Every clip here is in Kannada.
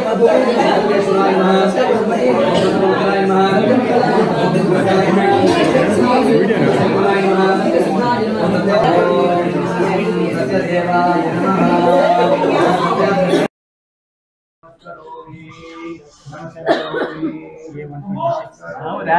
ಹೌದಾ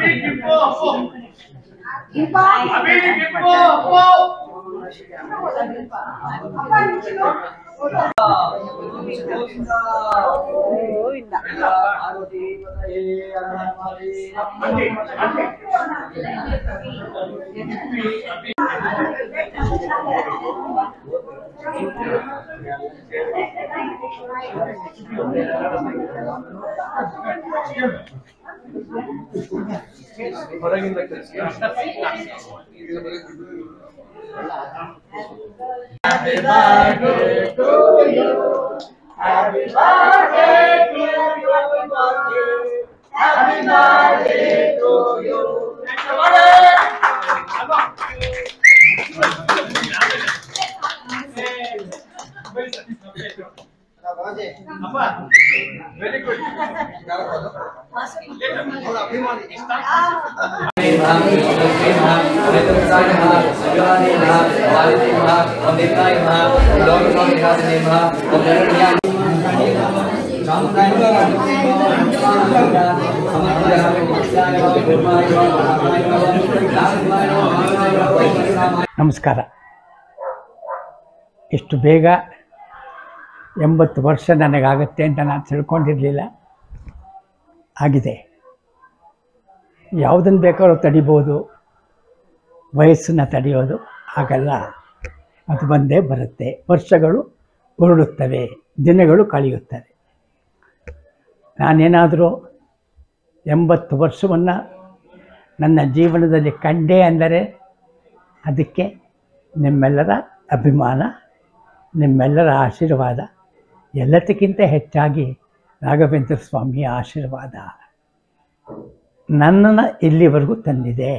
ನಮಸ್ಕಾರ ಇಷ್ಟು ಬೇಗ ಎಂಬತ್ತು ವರ್ಷ ನನಗಾಗತ್ತೆ ಅಂತ ನಾನು ತಿಳ್ಕೊಂಡಿರಲಿಲ್ಲ ಆಗಿದೆ ಯಾವುದನ್ನು ಬೇಕಾದ್ರೂ ತಡಿಬೋದು ವಯಸ್ಸನ್ನು ತಡೆಯೋದು ಹಾಗಲ್ಲ ಅದು ಬಂದೇ ಬರುತ್ತೆ ವರ್ಷಗಳು ಉರುಳುತ್ತವೆ ದಿನಗಳು ಕಳೆಯುತ್ತವೆ ನಾನೇನಾದರೂ ಎಂಬತ್ತು ವರ್ಷವನ್ನು ನನ್ನ ಜೀವನದಲ್ಲಿ ಕಂಡೆ ಅಂದರೆ ಅದಕ್ಕೆ ನಿಮ್ಮೆಲ್ಲರ ಅಭಿಮಾನ ನಿಮ್ಮೆಲ್ಲರ ಆಶೀರ್ವಾದ ಎಲ್ಲದಕ್ಕಿಂತ ಹೆಚ್ಚಾಗಿ ರಾಘವೇಂದ್ರ ಸ್ವಾಮಿಯ ಆಶೀರ್ವಾದ ನನ್ನನ್ನು ಇಲ್ಲಿವರೆಗೂ ತಂದಿದೆ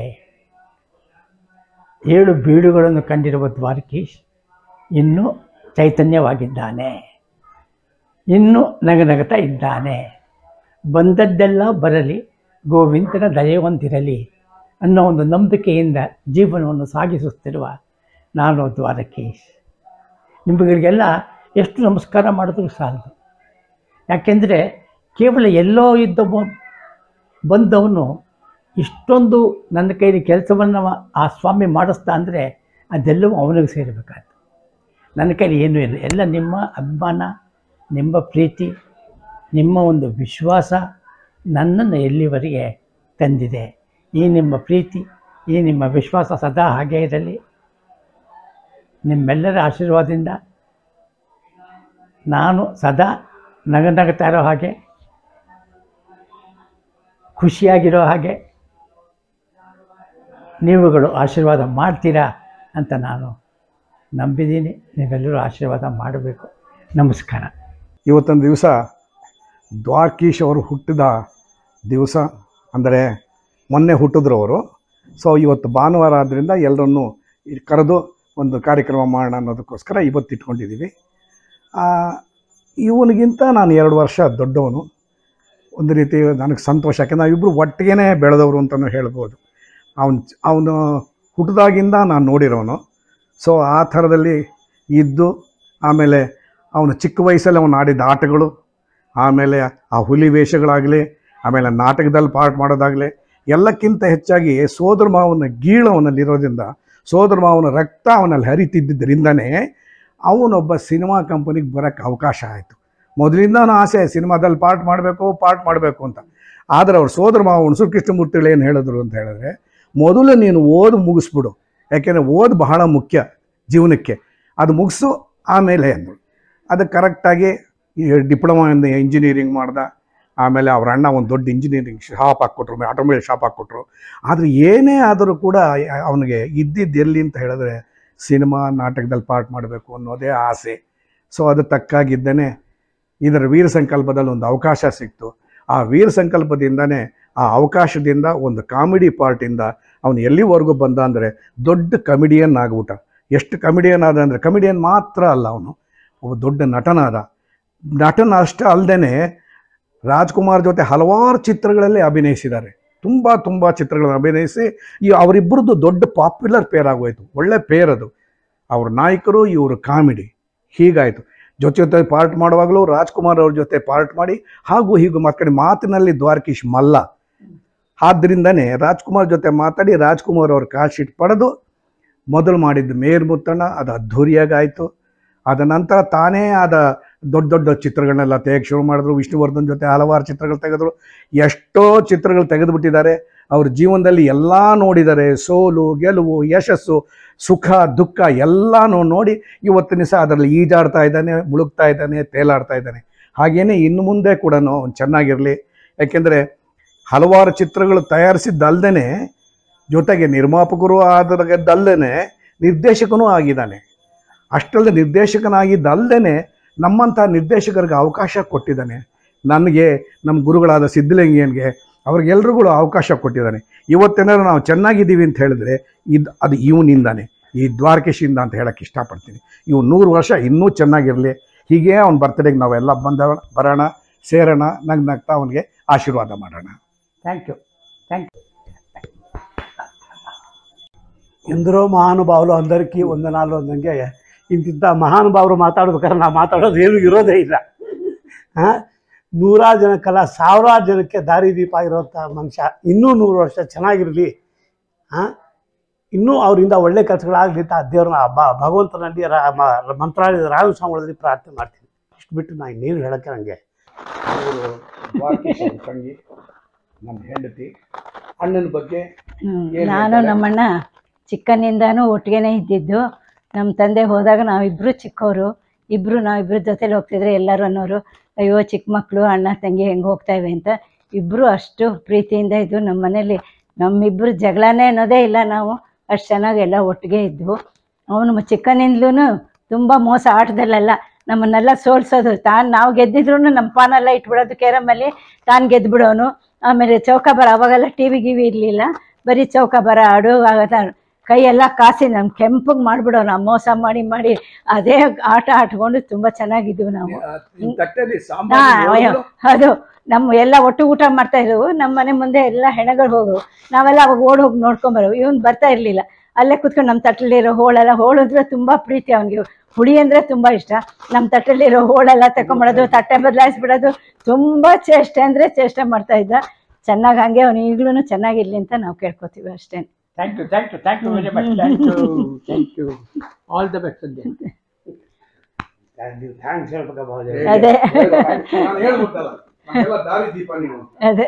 ಏಳು ಬೀಡುಗಳನ್ನು ಕಂಡಿರುವ ದ್ವಾರಕೀಶ್ ಇನ್ನೂ ಚೈತನ್ಯವಾಗಿದ್ದಾನೆ ಇನ್ನೂ ನಗನಗತಾ ಇದ್ದಾನೆ ಬಂದದ್ದೆಲ್ಲ ಬರಲಿ ಗೋವಿಂದನ ದಯವಂತಿರಲಿ ಅನ್ನೋ ಒಂದು ನಂಬಿಕೆಯಿಂದ ಜೀವನವನ್ನು ಸಾಗಿಸುತ್ತಿರುವ ನಾನು ದ್ವಾರಕೀಶ್ ನಿಮಗಳಿಗೆಲ್ಲ ಎಷ್ಟು ನಮಸ್ಕಾರ ಮಾಡಿದ್ರೂ ಸಾಲದು ಯಾಕೆಂದರೆ ಕೇವಲ ಎಲ್ಲೋ ಇದ್ದ ಬ- ಬಂದವನು ಇಷ್ಟೊಂದು ನನ್ನ ಕೈಲಿ ಕೆಲಸವನ್ನು ಆ ಸ್ವಾಮಿ ಮಾಡಿಸ್ತಾ ಅಂದರೆ ಅದೆಲ್ಲವೂ ಅವನಿಗೆ ಸೇರಬೇಕಾಯ್ತು ನನ್ನ ಕೈಲಿ ಏನೂ ಇಲ್ಲ ಎಲ್ಲ ನಿಮ್ಮ ಅಭಿಮಾನ ನಿಮ್ಮ ಪ್ರೀತಿ ನಿಮ್ಮ ಒಂದು ವಿಶ್ವಾಸ ನನ್ನನ್ನು ಎಲ್ಲಿವರೆಗೆ ತಂದಿದೆ ಈ ನಿಮ್ಮ ಪ್ರೀತಿ ಈ ನಿಮ್ಮ ವಿಶ್ವಾಸ ಸದಾ ಹಾಗೇ ಇರಲಿ ನಿಮ್ಮೆಲ್ಲರ ಆಶೀರ್ವಾದದಿಂದ ನಾನು ಸದಾ ನಗನಗ್ತಾ ಇರೋ ಹಾಗೆ ಖುಷಿಯಾಗಿರೋ ಹಾಗೆ ನೀವುಗಳು ಆಶೀರ್ವಾದ ಮಾಡ್ತೀರಾ ಅಂತ ನಾನು ನಂಬಿದ್ದೀನಿ ನೀವೆಲ್ಲರೂ ಆಶೀರ್ವಾದ ಮಾಡಬೇಕು ನಮಸ್ಕಾರ ಇವತ್ತೊಂದು ದಿವಸ ದ್ವಾರಕೀಶ್ ಅವರು ಹುಟ್ಟಿದ ದಿವಸ ಅಂದರೆ ಮೊನ್ನೆ ಹುಟ್ಟಿದ್ರು ಅವರು ಸೊ ಇವತ್ತು ಭಾನುವಾರ ಆದ್ದರಿಂದ ಎಲ್ಲರನ್ನೂ ಇಲ್ಲಿ ಕರೆದು ಒಂದು ಕಾರ್ಯಕ್ರಮ ಮಾಡೋಣ ಅನ್ನೋದಕ್ಕೋಸ್ಕರ ಇವತ್ತು ಇಟ್ಕೊಂಡಿದ್ದೀವಿ ಆ, ಇವನಿಗಿಂತ ನಾನು ಎರಡು ವರ್ಷ ದೊಡ್ಡವನು ಒಂದು ರೀತಿ ನನಗೆ ಸಂತೋಷ ಯಾಕೆಂದ್ರೆ ನಾವಿಬ್ಬರು ಒಟ್ಟಿಗೆ ಬೆಳೆದವರು ಅಂತಲೂ ಹೇಳ್ಬೋದು ಅವನು ಅವನು ಹುಟ್ಟಿದಾಗಿಂದ ನಾನು ನೋಡಿರೋನು ಸೊ ಆ ಥರದಲ್ಲಿ ಇದ್ದು ಆಮೇಲೆ ಅವನು ಚಿಕ್ಕ ವಯಸ್ಸಲ್ಲಿ ಅವನು ಆಡಿದ ಆಟಗಳು ಆಮೇಲೆ ಆ ಹುಲಿ ವೇಷಗಳಾಗಲಿ ಆಮೇಲೆ ನಾಟಕದಲ್ಲಿ ಪಾರ್ಟ್ ಮಾಡೋದಾಗಲಿ ಎಲ್ಲಕ್ಕಿಂತ ಹೆಚ್ಚಾಗಿ ಸೋದರ ಮಾವನ ಗೀಳು ಅವನಲ್ಲಿರೋದ್ರಿಂದ ಸೋದರ ಮಾವನ ರಕ್ತ ಅವನಲ್ಲಿ ಹರಿತಿದ್ದರಿಂದನೇ ಅವನೊಬ್ಬ ಸಿನಿಮಾ ಕಂಪನಿಗೆ ಬರೋಕ್ಕೆ ಅವಕಾಶ ಆಯಿತು ಮೊದಲಿಂದನೂ ಆಸೆ ಸಿನಿಮಾದಲ್ಲಿ ಪಾರ್ಟ್ ಮಾಡಬೇಕು ಪಾರ್ಟ್ ಮಾಡಬೇಕು ಅಂತ ಆದರೆ ಅವ್ರ ಸೋದರ ಮಾವ ಹುಣಸೂರು ಕೃಷ್ಣಮೂರ್ತಿಗಳು ಏನು ಹೇಳಿದ್ರು ಅಂತ ಹೇಳಿದ್ರೆ ಮೊದಲು ನೀನು ಓದು ಮುಗಿಸ್ಬಿಡು ಯಾಕೆಂದರೆ ಓದು ಬಹಳ ಮುಖ್ಯ ಜೀವನಕ್ಕೆ ಅದು ಮುಗಿಸು ಆಮೇಲೆ ಅಂದರು ಅದಕ್ಕೆ ಕರೆಕ್ಟಾಗಿ ಡಿಪ್ಲೊಮಾ ಇಂಜಿನಿಯರಿಂಗ್ ಮಾಡ್ದ ಆಮೇಲೆ ಅವ್ರ ಅಣ್ಣ ಒಂದು ದೊಡ್ಡ ಇಂಜಿನಿಯರಿಂಗ್ ಶಾಪ್ ಹಾಕ್ಕೊಟ್ರು ಆಟೋಮೊಬೈಲ್ ಶಾಪ್ ಹಾಕ್ಕೊಟ್ರು ಆದರೆ ಏನೇ ಆದರೂ ಕೂಡ ಅವನಿಗೆ ಇದ್ದಿದ್ದು ಎಲ್ಲಿ ಅಂತ ಹೇಳಿದ್ರೆ ಸಿನಿಮಾ ನಾಟಕದಲ್ಲಿ ಪಾರ್ಟ್ ಮಾಡಬೇಕು ಅನ್ನೋದೇ ಆಸೆ ಸೊ ಅದು ತಕ್ಕಾಗಿದ್ದೇನೆ ಇದರ ವೀರ ಸಂಕಲ್ಪದಲ್ಲಿ ಒಂದು ಅವಕಾಶ ಸಿಕ್ತು ಆ ವೀರ ಸಂಕಲ್ಪದಿಂದನೇ ಆ ಅವಕಾಶದಿಂದ ಒಂದು ಕಾಮಿಡಿ ಪಾರ್ಟಿಂದ ಅವನು ಎಲ್ಲಿವರೆಗೂ ಬಂದ ಅಂದರೆ ದೊಡ್ಡ ಕಮಿಡಿಯನ್ ಆಗ್ಬಿಟ್ಟ ಎಷ್ಟು ಕಮಿಡಿಯನ್ ಆದ ಅಂದರೆ ಕಮಿಡಿಯನ್ ಮಾತ್ರ ಅಲ್ಲ ಅವನು ಒಬ್ಬ ದೊಡ್ಡ ನಟನಾದ ನಟನ ಅಷ್ಟೇ ಅಲ್ಲದೆ ರಾಜ್ಕುಮಾರ್ ಜೊತೆ ಹಲವಾರು ಚಿತ್ರಗಳಲ್ಲಿ ಅಭಿನಯಿಸಿದ್ದಾರೆ ತುಂಬ ತುಂಬ ಚಿತ್ರಗಳನ್ನು ಅಭಿನಯಿಸಿ ಈ ಅವರಿಬ್ಬರದ್ದು ದೊಡ್ಡ ಪಾಪ್ಯುಲರ್ ಪೇರ್ ಆಗೋಯ್ತು ಒಳ್ಳೆ ಪೇರ್ ಅದು ಅವ್ರ ನಾಯಕರು ಇವರು ಕಾಮಿಡಿ ಹೀಗಾಯಿತು ಜೊತೆ ಜೊತೆ ಪಾರ್ಟ್ ಮಾಡುವಾಗಲೂ ರಾಜ್ಕುಮಾರ್ ಅವ್ರ ಜೊತೆ ಪಾರ್ಟ್ ಮಾಡಿ ಹಾಗೂ ಹೀಗೂ ಮಾತಾಡಿ ಮಾತಿನಲ್ಲಿ ದ್ವಾರಕೀಶ್ ಮಲ್ಲ ಆದ್ದರಿಂದನೇ ರಾಜ್ಕುಮಾರ್ ಜೊತೆ ಮಾತಾಡಿ ರಾಜ್ಕುಮಾರ್ ಅವ್ರ ಕಾಲ್ ಶೀಟ್ ಪಡೆದು ಮೊದಲು ಮಾಡಿದ್ದು ಮೇರ್ ಮುತ್ತಣ್ಣ ಅದು ಅದ್ಧೂರಿಯಾಗಿ ಆಯಿತು ಅದ ನಂತರ ತಾನೇ ಆದ ದೊಡ್ಡ ದೊಡ್ಡ ಚಿತ್ರಗಳನ್ನೆಲ್ಲ ತೆಗೆಗೆ ಶುರು ಮಾಡಿದ್ರು ವಿಷ್ಣುವರ್ಧನ್ ಜೊತೆ ಹಲವಾರು ಚಿತ್ರಗಳು ತೆಗೆದ್ರು ಎಷ್ಟೋ ಚಿತ್ರಗಳು ತೆಗೆದುಬಿಟ್ಟಿದ್ದಾರೆ ಅವ್ರ ಜೀವನದಲ್ಲಿ ಎಲ್ಲ ನೋಡಿದ್ದಾರೆ ಸೋಲು ಗೆಲುವು ಯಶಸ್ಸು ಸುಖ ದುಃಖ ಎಲ್ಲನೂ ನೋಡಿ ಇವತ್ತಿನ ಸಹ ಅದರಲ್ಲಿ ಈಜಾಡ್ತಾ ಇದ್ದಾನೆ ಮುಳುಗ್ತಾ ಇದ್ದಾನೆ ತೇಲಾಡ್ತಾ ಇದ್ದಾನೆ ಹಾಗೇನೆ ಇನ್ನು ಮುಂದೆ ಕೂಡ ಅವ್ನು ಚೆನ್ನಾಗಿರಲಿ ಯಾಕೆಂದರೆ ಹಲವಾರು ಚಿತ್ರಗಳು ತಯಾರಿಸಿದ್ದಲ್ದೇ ಜೊತೆಗೆ ನಿರ್ಮಾಪಕರು ಆದದ್ದಲ್ಲದೆ ನಿರ್ದೇಶಕನೂ ಆಗಿದ್ದಾನೆ ಅಷ್ಟಲ್ಲದೆ ನಿರ್ದೇಶಕನಾಗಿದ್ದಲ್ಲದೆ ನಮ್ಮಂಥ ನಿರ್ದೇಶಕರಿಗೆ ಅವಕಾಶ ಕೊಟ್ಟಿದ್ದಾನೆ ನನಗೆ ನಮ್ಮ ಗುರುಗಳಾದ ಸಿದ್ಧಲಿಂಗಿಯನ್ಗೆ ಅವ್ರಿಗೆಲ್ರಿಗೂ ಅವಕಾಶ ಕೊಟ್ಟಿದ್ದಾನೆ ಇವತ್ತೇನಾದ್ರು ನಾವು ಚೆನ್ನಾಗಿದ್ದೀವಿ ಅಂತ ಹೇಳಿದ್ರೆ ಇದು ಅದು ಇವನಿಂದಾನೆ ಈ ದ್ವಾರಕೇಶಿಂದ ಅಂತ ಹೇಳಕ್ಕೆ ಇಷ್ಟಪಡ್ತೀನಿ ಇವು ನೂರು ವರ್ಷ ಇನ್ನೂ ಚೆನ್ನಾಗಿರಲಿ ಹೀಗೆ ಅವ್ನ ಬರ್ತಡೇಗೆ ನಾವೆಲ್ಲ ಬಂದ ಬರೋಣ ಸೇರೋಣ ನಗ್ ನಗ್ತಾ ಅವನಿಗೆ ಆಶೀರ್ವಾದ ಮಾಡೋಣ ಥ್ಯಾಂಕ್ ಯು ಥ್ಯಾಂಕ್ ಯು ఎందరో మహానుభావులు అందరికీ వందనాలు ಅಂದಂಗೆ ಇಂತಿಂಥ ಮಹಾನುಭಾವರು ಮಾತಾಡ್ಬೇಕಾದ್ರೆ ನಾವು ಮಾತಾಡೋದು ಏನು ಇರೋದೇ ಇಲ್ಲ ಆ? ನೂರಾರು ಜನಕ್ಕಲ್ಲ ಸಾವಿರಾರು ಜನಕ್ಕೆ ದಾರಿದೀಪ ಇರೋಂಥ ಮನುಷ್ಯ ಇನ್ನೂ ನೂರು ವರ್ಷ ಚೆನ್ನಾಗಿರಲಿ ಆ ಇನ್ನೂ ಅವರಿಂದ ಒಳ್ಳೆ ಕೆಲಸಗಳಾಗಲಿ ಅಂತ ದೇವ್ರನ್ನ ಬ ಭಗವಂತನಲ್ಲಿ ರಾ ಮ- ಮಂತ್ರಾಲಯದ ರಾಘವ ಸ್ವಾಮಿಗಳಲ್ಲಿ ಪ್ರಾರ್ಥನೆ ಮಾಡ್ತೀನಿ ಇಷ್ಟು ಬಿಟ್ಟು ನಾನು ಇನ್ನೇನು ಹೇಳೋಕ್ಕೆ ನನಗೆ ಅವರು ದ್ವಾರಕೀಶ್ ಅವ್ರ ತಂಗಿ ನಮ್ಮ ಹೆಂಡತಿ ಅಣ್ಣನ ಬಗ್ಗೆ ಹ್ಮ್. ಏನ್ ನಾನು ಹೇಳ್ತಾರೆ? ನಮ್ಮಣ್ಣ ಚಿಕ್ಕನಿಂದಾನು ಒಟ್ಟಿಗೆನೇ ಇದ್ದಿದ್ದು ನಮ್ಮ ತಂದೆ ಹೋದಾಗ ನಾವಿಬ್ರು ಚಿಕ್ಕವರು ಇಬ್ರು ನಾವಿಬ್ರು ಜೊತೆಲಿ ಹೋಗ್ತಿದ್ರೆ ಎಲ್ಲರೂ ಅನ್ನೋರು ಅಯ್ಯೋ ಚಿಕ್ಕ ಮಕ್ಕಳು ಅಣ್ಣ ತಂಗಿ ಹೆಂಗೆ ಹೋಗ್ತಾ ಇವೆ ಅಂತ ಇಬ್ಬರು ಅಷ್ಟು ಪ್ರೀತಿಯಿಂದ ಇದ್ದು ನಮ್ಮ ಮನೇಲಿ ನಮ್ಮಿಬ್ಬರು ಜಗಳನೇ ಅನ್ನೋದೇ ಇಲ್ಲ ನಾವು ಅಷ್ಟು ಚೆನ್ನಾಗಿ ಎಲ್ಲ ಒಟ್ಟಿಗೆ ಇದ್ವು ಅವನು ಚಿಕ್ಕನಿಂದಲೂ ತುಂಬ ಮೋಸ ಆಟದಲ್ಲೆಲ್ಲ ನಮ್ಮನ್ನೆಲ್ಲ ಸೋಲ್ಸೋದು ತಾನು ನಾವು ಗೆದ್ದಿದ್ರು ನಮ್ಮ ಪಾನೆಲ್ಲ ಇಟ್ಬಿಡೋದು ಕೇರಮಲ್ಲಿ ತಾನು ಗೆದ್ಬಿಡೋನು ಆಮೇಲೆ ಚೌಕಾಬಾರ ಅವಾಗೆಲ್ಲ ಟಿ ವಿ ಗಿವಿ ಇರಲಿಲ್ಲ ಬರೀ ಚೌಕಾಬಾರ ಆಡು ಆಗ ಕೈಯೆಲ್ಲ ಕಾಸಿ ನಮ್ಮ ಕೆಂಪಗೆ ಮಾಡಿಬಿಡೋನು ಮೋಸ ಮಾಡಿ ಮಾಡಿ ಅದೇ ಆಟ ಆಟ್ಕೊಂಡು ತುಂಬ ಚೆನ್ನಾಗಿದ್ವು ನಾವು ನಿಮ್ ತಟ್ಟೆಲಿ ಹಾ, ಸಾಂಬಾರು ಅಯ್ಯೋ, ಅದು ನಮ್ಮ ಎಲ್ಲ ಒಟ್ಟು ಊಟ ಮಾಡ್ತಾ ಇದ್ವು ನಮ್ಮ ಮನೆ ಮುಂದೆ ಎಲ್ಲ ಹೆಣಗಳು ಹೋಗು ನಾವೆಲ್ಲ ಅವಾಗ ಓಡ್ ಹೋಗಿ ನೋಡ್ಕೊಂಬರೋ ಇವನು ಬರ್ತಾ ಇರಲಿಲ್ಲ ಅಲ್ಲೇ ಕುತ್ಕೊಂಡು ನಮ್ಮ ತಟ್ಟಲಿರೋ ಹೋಳೆಲ್ಲ ಹೋಳು ಅಂದ್ರೆ ತುಂಬ ಪ್ರೀತಿ ಅವನಿಗೆ ಹುಳಿ ಅಂದರೆ ತುಂಬ ಇಷ್ಟ ನಮ್ಮ ತಟ್ಟಲಿರೋ ಹೋಳೆಲ್ಲ ತಗೊಂಬಿಡೋದು ತಟ್ಟೆ ಬದಲಾಯಿಸ್ಬಿಡೋದು ತುಂಬ ಚೇಷ್ಟೆ ಅಂದರೆ ಚೇಷ್ಟೆ ಮಾಡ್ತಾ ಇದ್ದ ಚೆನ್ನಾಗಿ ಹಂಗೆ ಅವನು ಈಗಲೂ ಚೆನ್ನಾಗಿರ್ಲಿ ಅಂತ ನಾವು ಕೇಳ್ಕೊತೀವಿ ಅಷ್ಟೇ thank you thank you thank you very much thank you thank you all the best ಸಂಜೆ ನೀವು ಥ್ಯಾಂಕ್ಸ್ ಹೇಳ್ಬೇಕಪ್ಪ ಅದೇ ನಾನು ಹೇಳ್ಬಿಟ್ಟಲ್ಲ ನಮ್ಗೆಲ್ಲ ದಾರಿ ದೀಪ ನೀವು ಅದೇ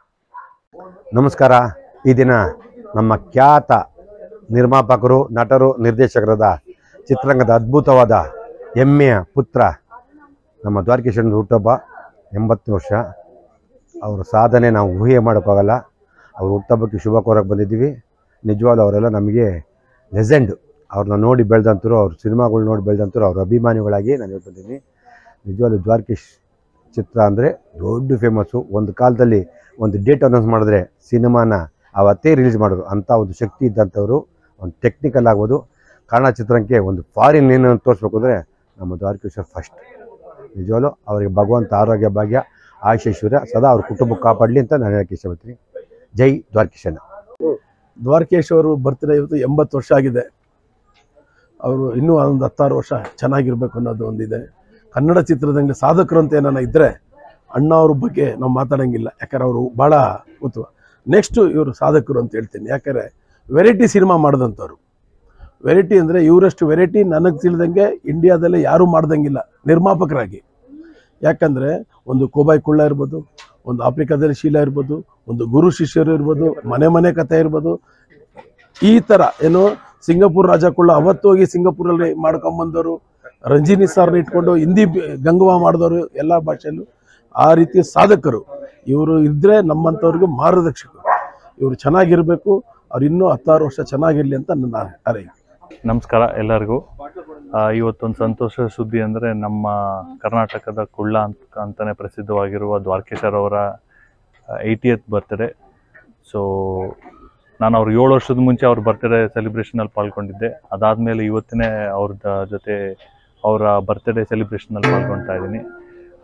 ನಮಸ್ಕಾರ ಈ ದಿನ ನಮ್ಮ ಖ್ಯಾತ ನಿರ್ಮಾಪಕರು ನಟರು ನಿರ್ದೇಶಕರಾದ ಚಿತ್ರರಂಗದ ಅದ್ಭುತವಾದ ಹೆಮ್ಮೆಯ ಪುತ್ರ ನಮ್ಮ ದ್ವಾರಕೇಶ್ವರನ ಹುಟ್ಟುಹಬ್ಬ ಎಂಬತ್ತು ವರ್ಷ ಅವರ ಸಾಧನೆ ನಾವು ಊಹೆ ಮಾಡೋಕ್ಕಾಗಲ್ಲ ಅವ್ರ ಹುಟ್ಟುಹಬ್ಬಕ್ಕೆ ಶುಭ ಕೋರಕ್ಕೆ ಬಂದಿದ್ದೀವಿ ನಿಜವಾದ ಅವರೆಲ್ಲ ನಮಗೆ ಲೆಜೆಂಡ್ ಅವ್ರನ್ನ ನೋಡಿ ಬೆಳೆದಂತರು ಅವ್ರ ಸಿನಿಮಾಗಳು ನೋಡಿ ಬೆಳೆದಂತರು ಅವ್ರ ಅಭಿಮಾನಿಗಳಾಗಿ ನಾನು ಹೇಳ್ ಬಂದಿದ್ದೀನಿ ನಿಜವಾದ ದ್ವಾರಕೇಶ್ ಚಿತ್ರ ಅಂದರೆ ದೊಡ್ಡ ಫೇಮಸ್ಸು ಒಂದು ಕಾಲದಲ್ಲಿ ಒಂದು ಡೇಟ್ ಅನೌನ್ಸ್ ಮಾಡಿದ್ರೆ ಸಿನಿಮಾನ ಅವತ್ತೇ ರಿಲೀಸ್ ಮಾಡೋರು ಅಂಥ ಒಂದು ಶಕ್ತಿ ಇದ್ದಂಥವ್ರು ಒಂದು ಟೆಕ್ನಿಕಲ್ ಆಗ್ಬೋದು ಕನ್ನಡ ಚಿತ್ರಕ್ಕೆ ಒಂದು ಫಾರಿನ್ ಏನು ತೋರಿಸ್ಬೇಕು ಅಂದರೆ ನಮ್ಮ ದ್ವಾರಕೇಶ್ವರ್ ಫಸ್ಟ್ ನಿಜವಾಗ್ಲೂ ಅವರಿಗೆ ಭಗವಂತ ಆರೋಗ್ಯ ಭಾಗ್ಯ ಆಯುಷೈಶ್ವರ್ಯ ಸದಾ ಅವ್ರ ಕುಟುಂಬ ಕಾಪಾಡಲಿ ಅಂತ ನಾನು ಹೇಳಕ್ಕೆ ಇಷ್ಟಪಡ್ತೀನಿ ಜೈ ದ್ವಾರಕೇಶನ ದ್ವಾರಕೇಶ್ ಅವರು ಬರ್ತ್ಡೇ ಇವತ್ತು ಎಂಬತ್ತು ವರ್ಷ ಆಗಿದೆ ಅವರು ಇನ್ನೂ ಒಂದು ಹತ್ತಾರು ವರ್ಷ ಚೆನ್ನಾಗಿರ್ಬೇಕು ಅನ್ನೋದು ಒಂದಿದೆ ಕನ್ನಡ ಚಿತ್ರದಂಗೆ ಸಾಧಕರು ಅಂತ ಏನಾನ ಇದ್ದರೆ ಅಣ್ಣ ಅವ್ರ ಬಗ್ಗೆ ನಾವು ಮಾತಾಡೋಂಗಿಲ್ಲ ಯಾಕಂದ್ರೆ ಅವರು ಭಾಳ ಉತ್ತಮ ನೆಕ್ಸ್ಟು ಇವರು ಸಾಧಕರು ಅಂತ ಹೇಳ್ತೀನಿ ಯಾಕಂದರೆ ವೆರೈಟಿ ಸಿನಿಮಾ ಮಾಡಿದಂಥವ್ರು ವೆರೈಟಿ ಅಂದರೆ ಇವರಷ್ಟು ವೆರೈಟಿ ನನಗೆ ತಿಳಿದಂಗೆ ಇಂಡಿಯಾದಲ್ಲೇ ಯಾರೂ ಮಾಡ್ದಂಗಿಲ್ಲ ನಿರ್ಮಾಪಕರಾಗಿ ಯಾಕಂದರೆ ಒಂದು ಕೋಬಾಯ್ ಕುಳ್ಳ ಇರ್ಬೋದು ಒಂದು ಆಫ್ರಿಕಾದಲ್ಲಿ ಶೀಲ ಇರ್ಬೋದು ಒಂದು ಗುರು ಶಿಷ್ಯರು ಇರ್ಬೋದು ಮನೆ ಮನೆ ಕಥೆ ಇರ್ಬೋದು ಈ ಥರ ಏನು ಸಿಂಗಪುರ್ ರಾಜ ಕುಳ್ಳ ಅವತ್ತು ಹೋಗಿ ಸಿಂಗಪುರಲ್ಲಿ ಮಾಡ್ಕೊಂಬಂದವರು ರಂಜಿನಿ ಸಾರ್ನ ಇಟ್ಕೊಂಡು ಹಿಂದಿ ಬಿ- ಗಂಗವಾ ಮಾಡಿದವರು ಎಲ್ಲ ಭಾಷೆಯಲ್ಲೂ ಆ ರೀತಿ ಸಾಧಕರು ಇವರು ಇದ್ದರೆ ನಮ್ಮಂಥವ್ರಿಗೆ ಮಾರ್ಗದರ್ಶಕರು ಇವರು ಚೆನ್ನಾಗಿರಬೇಕು ಅವ್ರು ಇನ್ನೂ ಹತ್ತಾರು ವರ್ಷ ಚೆನ್ನಾಗಿರಲಿ ಅಂತ ನನ್ನ ಅರೈಕೆ ನಮಸ್ಕಾರ ಎಲ್ಲರಿಗೂ ಆ, ಇವತ್ತೊಂದು ಸಂತೋಷ ಸುದ್ದಿ ಅಂದರೆ ನಮ್ಮ ಕರ್ನಾಟಕದ ಕುಳ್ಳ ಅಂತ ಅಂತಲೇ ಪ್ರಸಿದ್ಧವಾಗಿರುವ ದ್ವಾರಕೇಶರ್ ಅವರ ಏಯ್ಟಿಯತ್ ಬರ್ತ್ಡೇ ಸೊ ನಾನು ಅವ್ರ ಏಳು ವರ್ಷದ ಮುಂಚೆ ಅವ್ರ ಬರ್ತ್ಡೇ ಸೆಲೆಬ್ರೇಷನಲ್ಲಿ ಪಾಲ್ಗೊಂಡಿದ್ದೆ ಅದಾದಮೇಲೆ ಇವತ್ತಿನೇ ಅವ್ರ ಜೊತೆ ಅವರ ಬರ್ತ್ಡೇ ಸೆಲೆಬ್ರೇಷನಲ್ಲಿ ಪಾಲ್ಗೊಳ್ತಾ ಇದ್ದೀನಿ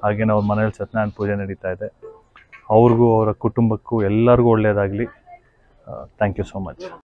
ಹಾಗೇನೆ ಅವ್ರ ಮನೇಲಿ ಸತ್ಯನಾರಾಯಣ ಪೂಜೆ ನಡೀತಾ ಇದೆ ಅವ್ರಿಗೂ ಅವರ ಕುಟುಂಬಕ್ಕೂ ಎಲ್ಲರಿಗೂ ಒಳ್ಳೆಯದಾಗಲಿ ಥ್ಯಾಂಕ್ ಯು ಸೋ ಮಚ್